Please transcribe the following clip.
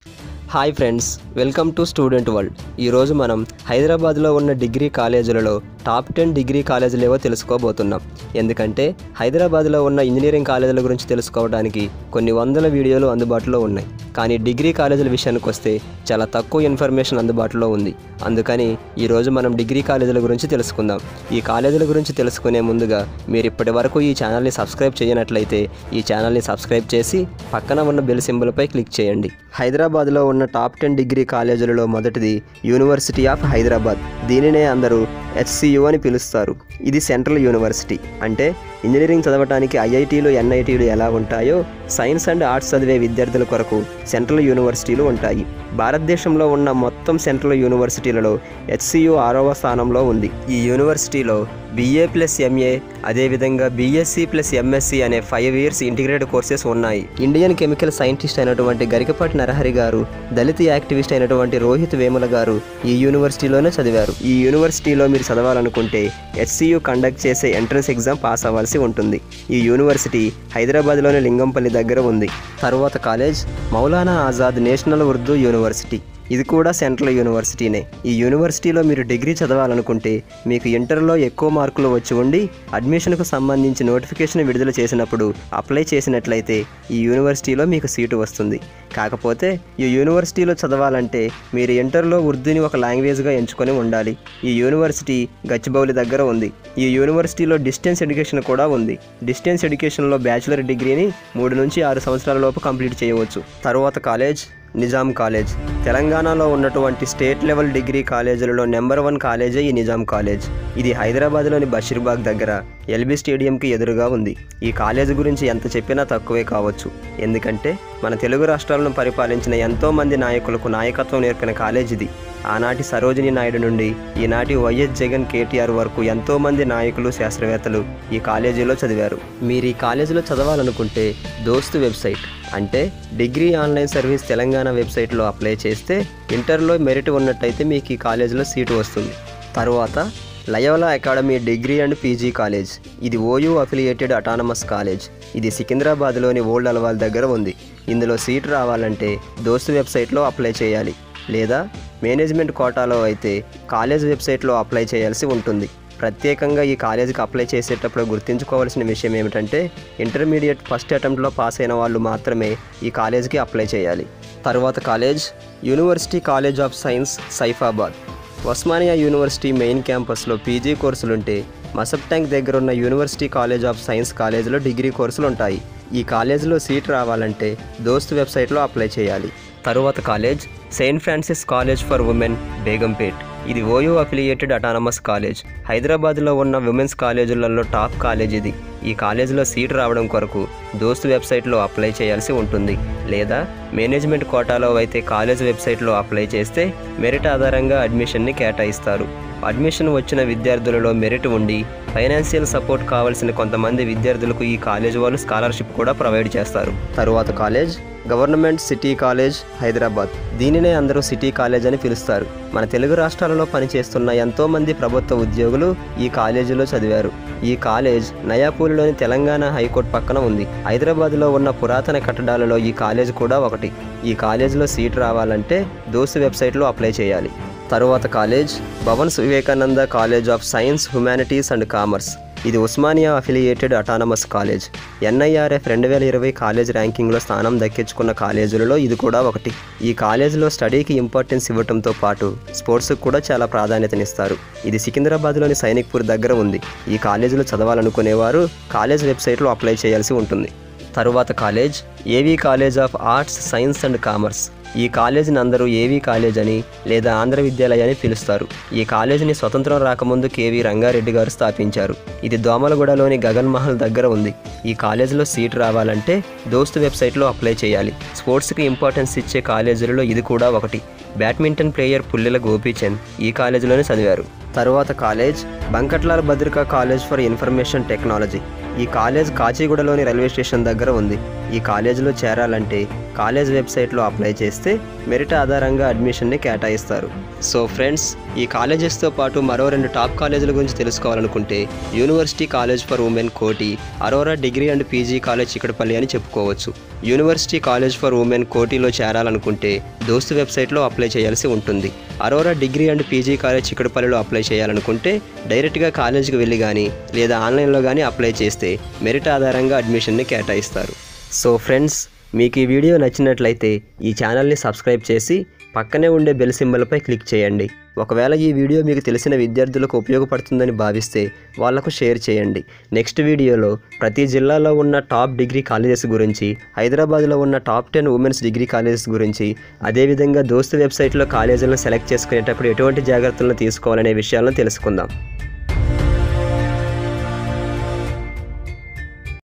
hi friends welcome to student world ఈరోజు మనం హైదరాబాద్లో ఉన్న డిగ్రీ కాలేజీలలో టాప్ టెన్ డిగ్రీ కాలేజీలు ఏవో తెలుసుకోబోతున్నాం ఎందుకంటే హైదరాబాద్లో ఉన్న ఇంజనీరింగ్ కాలేజీల గురించి తెలుసుకోవడానికి కొన్ని వందల వీడియోలు అందుబాటులో ఉన్నాయి కానీ డిగ్రీ కాలేజీల విషయానికి వస్తే చాలా తక్కువ ఇన్ఫర్మేషన్ అందుబాటులో ఉంది అందుకని ఈరోజు మనం డిగ్రీ కాలేజీల గురించి తెలుసుకుందాం ఈ కాలేజీల గురించి తెలుసుకునే ముందుగా మీరు ఇప్పటి వరకు ఈ ఛానల్ని సబ్స్క్రైబ్ చేయనట్లయితే ఈ ఛానల్ని సబ్స్క్రైబ్ చేసి పక్కన ఉన్న బెల్ సింబల్పై క్లిక్ చేయండి హైదరాబాద్లో ఉన్న టాప్ టెన్ డిగ్రీ కాలేజీలలో మొదటిది యూనివర్సిటీ ఆఫ్ హైదరాబాద్ దీనినే అందరూ హెచ్సియు అని పిలుస్తారు ఇది సెంట్రల్ యూనివర్సిటీ అంటే ఇంజనీరింగ్ చదవడానికి ఐఐటీలు ఎన్ఐటీలు ఎలా ఉంటాయో సైన్స్ అండ్ ఆర్ట్స్ చదివే విద్యార్థుల కొరకు సెంట్రల్ యూనివర్సిటీలు ఉంటాయి భారతదేశంలో ఉన్న మొత్తం సెంట్రల్ యూనివర్సిటీలలో హెచ్సియు ఆరవ స్థానంలో ఉంది ఈ యూనివర్సిటీలో బీఏ ప్లస్ ఎంఏ అదేవిధంగా బీఎస్సీ ప్లస్ ఎంఎస్సీ అనే ఫైవ్ ఇయర్స్ ఇంటిగ్రేటెడ్ కోర్సెస్ ఉన్నాయి ఇండియన్ కెమికల్ సైంటిస్ట్ అయినటువంటి గరికపాటి నరహరి గారు దళిత యాక్టివిస్ట్ అయినటువంటి రోహిత్ వేముల గారు ఈ యూనివర్సిటీలోనే చదివారు ఈ యూనివర్సిటీలో మీరు చదవాలనుకుంటే హెచ్సియు కండక్ట్ చేసే ఎంట్రన్స్ ఎగ్జామ్ పాస్ అవ్వాల్సి ఉంటుంది ఈ యూనివర్సిటీ హైదరాబాద్లోని లింగంపల్లి దగ్గర ఉంది తరువాత college Maulana Azad national Urdu university ఇది కూడా సెంట్రల్ యూనివర్సిటీనే ఈ యూనివర్సిటీలో మీరు డిగ్రీ చదవాలనుకుంటే మీకు ఇంటర్లో ఎక్కువ మార్కులు వచ్చి ఉండి అడ్మిషన్కు సంబంధించి నోటిఫికేషన్ విడుదల చేసినప్పుడు అప్లై చేసినట్లయితే ఈ యూనివర్సిటీలో మీకు సీటు వస్తుంది కాకపోతే ఈ యూనివర్సిటీలో చదవాలంటే మీరు ఇంటర్లో ఉర్దూని ఒక లాంగ్వేజ్గా ఎంచుకొని ఉండాలి ఈ యూనివర్సిటీ గచ్చిబౌలి దగ్గర ఉంది ఈ యూనివర్సిటీలో డిస్టెన్స్ ఎడ్యుకేషన్ కూడా ఉంది డిస్టెన్స్ ఎడ్యుకేషన్లో బ్యాచిలర్ డిగ్రీని మూడు నుంచి ఆరు సంవత్సరాల లోపు కంప్లీట్ చేయవచ్చు తరువాత కాలేజ్ నిజాం కాలేజ్ తెలంగాణలో ఉన్నటువంటి స్టేట్ లెవెల్ డిగ్రీ కాలేజీలలో నెంబర్ వన్ కాలేజే ఈ నిజాం కాలేజ్ ఇది హైదరాబాద్లోని బషీర్బాగ్ దగ్గర ఎల్బీ స్టేడియంకి ఎదురుగా ఉంది ఈ కాలేజ్ గురించి ఎంత చెప్పినా తక్కువే కావచ్చు ఎందుకంటే మన తెలుగు రాష్ట్రాలను పరిపాలించిన ఎంతో మంది నాయకులకు నాయకత్వం నేర్పిన కాలేజ్ ఇది ఆనాటి సరోజిని నాయుడు నుండి ఈనాటి వైఎస్ జగన్ కేటీఆర్ వరకు ఎంతో మంది నాయకులు శాస్త్రవేత్తలు ఈ కాలేజీలో చదివారు మీరు ఈ కాలేజీలో చదవాలనుకుంటే దోస్తు వెబ్సైట్ అంటే డిగ్రీ ఆన్లైన్ సర్వీస్ తెలంగాణ వెబ్సైట్లో అప్లై చేస్తే ఇంటర్లో మెరిట్ ఉన్నట్టయితే మీకు ఈ కాలేజీలో సీటు వస్తుంది తరువాత Loyola academy degree and PG college ఇది ఓయూ అఫిలియేటెడ్ అటానమస్ కాలేజ్ ఇది సికింద్రాబాద్లోని ఓల్డ్ అల్వాల్ దగ్గర ఉంది ఇందులో సీటు రావాలంటే దోస్తు వెబ్సైట్లో అప్లై చేయాలి లేదా మేనేజ్మెంట్ కోటాలో అయితే కాలేజ్ వెబ్సైట్లో అప్లై చేయాల్సి ఉంటుంది ప్రత్యేకంగా ఈ కాలేజీకి అప్లై చేసేటప్పుడు గుర్తుంచుకోవాల్సిన విషయం ఏమిటంటే ఇంటర్మీడియట్ ఫస్ట్ అటెంప్ట్లో పాస్ అయిన వాళ్ళు మాత్రమే ఈ కాలేజీకి అప్లై చేయాలి తర్వాత college university college of science Saifabad Osmania university main క్యాంపస్లో పీజీ కోర్సులుంటే మసబ్ ట్యాంక్ దగ్గర ఉన్న యూనివర్సిటీ కాలేజ్ ఆఫ్ సైన్స్ కాలేజీలో డిగ్రీ కోర్సులు ఉంటాయి ఈ కాలేజీలో సీట్ రావాలంటే దోస్త్ వెబ్సైట్లో అప్లై చేయాలి తరువాత college Saint Francis college for women Begumpet ఇది ఓయూ అఫిలియేటెడ్ అటానమస్ కాలేజ్ హైదరాబాద్లో ఉన్న ఉమెన్స్ కాలేజీలలో టాప్ కాలేజ్ ఇది ఈ కాలేజీలో సీట్ రావడం కొరకు దోస్త్ వెబ్సైట్లో అప్లై చేయాల్సి ఉంటుంది లేదా మేనేజ్మెంట్ కోటాలో అయితే కాలేజ్ వెబ్సైట్లో అప్లై చేస్తే మెరిట్ ఆధారంగా అడ్మిషన్ని కేటాయిస్తారు అడ్మిషన్ వచ్చిన విద్యార్థులలో మెరిట్ ఉండి ఫైనాన్షియల్ సపోర్ట్ కావాల్సిన కొంతమంది విద్యార్థులకు ఈ కాలేజ్ వాళ్ళు స్కాలర్షిప్ కూడా ప్రొవైడ్ చేస్తారు తరువాత college government city college Hyderabad దీనినే అందరూ సిటీ కాలేజ్ అని పిలుస్తారు మన తెలుగు రాష్ట్రాలలో పనిచేస్తున్న ఎంతో మంది ప్రభుత్వ ఉద్యోగులు ఈ కాలేజీలో చదివారు ఈ కాలేజ్ నయాపూర్లోని తెలంగాణ హైకోర్టు పక్కన ఉంది హైదరాబాద్లో ఉన్న పురాతన కట్టడాలలో ఈ కాలేజ్ కూడా ఒకటి ఈ కాలేజీలో సీట్ రావాలంటే దోస్తు వెబ్సైట్లో అప్లై చేయాలి తరువాత college Bhavan's Vivekananda college of science humanities and commerce ఇది Osmania affiliated autonomous college NIRF రెండు వేల ఇరవై కాలేజ్ ర్యాంకింగ్లో స్థానం దక్కించుకున్న కాలేజీలలో ఇది కూడా ఒకటి ఈ కాలేజీలో స్టడీకి ఇంపార్టెన్స్ ఇవ్వడంతో పాటు స్పోర్ట్స్కి కూడా చాలా ప్రాధాన్యతనిస్తారు ఇది సికింద్రాబాద్లోని సైనిక్పూర్ దగ్గర ఉంది ఈ కాలేజీలో చదవాలనుకునేవారు కాలేజ్ వెబ్సైట్లో అప్లై చేయాల్సి ఉంటుంది తరువాత college AV college of arts science and commerce ఈ కాలేజీని అందరూ ఏవీ కాలేజ్ అని లేదా ఆంధ్ర విద్యాలయ అని పిలుస్తారు ఈ కాలేజీని స్వతంత్రం రాకముందు కేవీ రంగారెడ్డి గారు స్థాపించారు ఇది దోమలగూడలోని గగన్ మహల్ దగ్గర ఉంది ఈ కాలేజీలో సీట్ రావాలంటే దోస్తు వెబ్సైట్లో అప్లై చేయాలి స్పోర్ట్స్కి ఇంపార్టెన్స్ ఇచ్చే కాలేజీలలో ఇది కూడా ఒకటి బ్యాడ్మింటన్ ప్లేయర్ పుల్లెల గోపీచంద్ ఈ కాలేజీలోనే చదివారు తరువాత college Bankatlal Bhadruka college for information technology ఈ కాలేజ్ కాచిగూడలోని రైల్వే స్టేషన్ దగ్గర ఉంది ఈ కాలేజీలో చేరాలంటే కాలేజ్ వెబ్సైట్లో అప్లై చేస్తే మెరిట్ ఆధారంగా అడ్మిషన్ని కేటాయిస్తారు సో ఫ్రెండ్స్ ఈ కాలేజెస్తో పాటు మరో రెండు టాప్ కాలేజీల గురించి తెలుసుకోవాలనుకుంటే university college for women Koti Aurora degree and PG college Chikkadpally అని చెప్పుకోవచ్చు యూనివర్సిటీ కాలేజ్ ఫర్ ఉమెన్ కోటిలో చేరాలనుకుంటే దోస్తు వెబ్సైట్లో అప్లై చేయాల్సి ఉంటుంది Aurora degree and PG college చికటపల్లిలో అప్లై చేయాలనుకుంటే డైరెక్ట్గా కాలేజీకి వెళ్ళి కానీ లేదా ఆన్లైన్లో కానీ అప్లై చేస్తే మెరిట్ ఆధారంగా అడ్మిషన్ని కేటాయిస్తారు సో ఫ్రెండ్స్ మీకు ఈ వీడియో నచ్చినట్లయితే ఈ ఛానల్ని సబ్స్క్రైబ్ చేసి పక్కనే ఉండే బెల్ సింబల్పై క్లిక్ చేయండి ఒకవేళ ఈ వీడియో మీకు తెలిసిన విద్యార్థులకు ఉపయోగపడుతుందని భావిస్తే వాళ్లకు షేర్ చేయండి నెక్స్ట్ వీడియోలో ప్రతి జిల్లాలో ఉన్న టాప్ డిగ్రీ కాలేజెస్ గురించి హైదరాబాద్లో ఉన్న top ten women's degree colleges గురించి అదేవిధంగా దోస్తు వెబ్సైట్లో కాలేజీలను సెలెక్ట్ చేసుకునేటప్పుడు ఎటువంటి జాగ్రత్తలను తీసుకోవాలనే విషయాలను తెలుసుకుందాం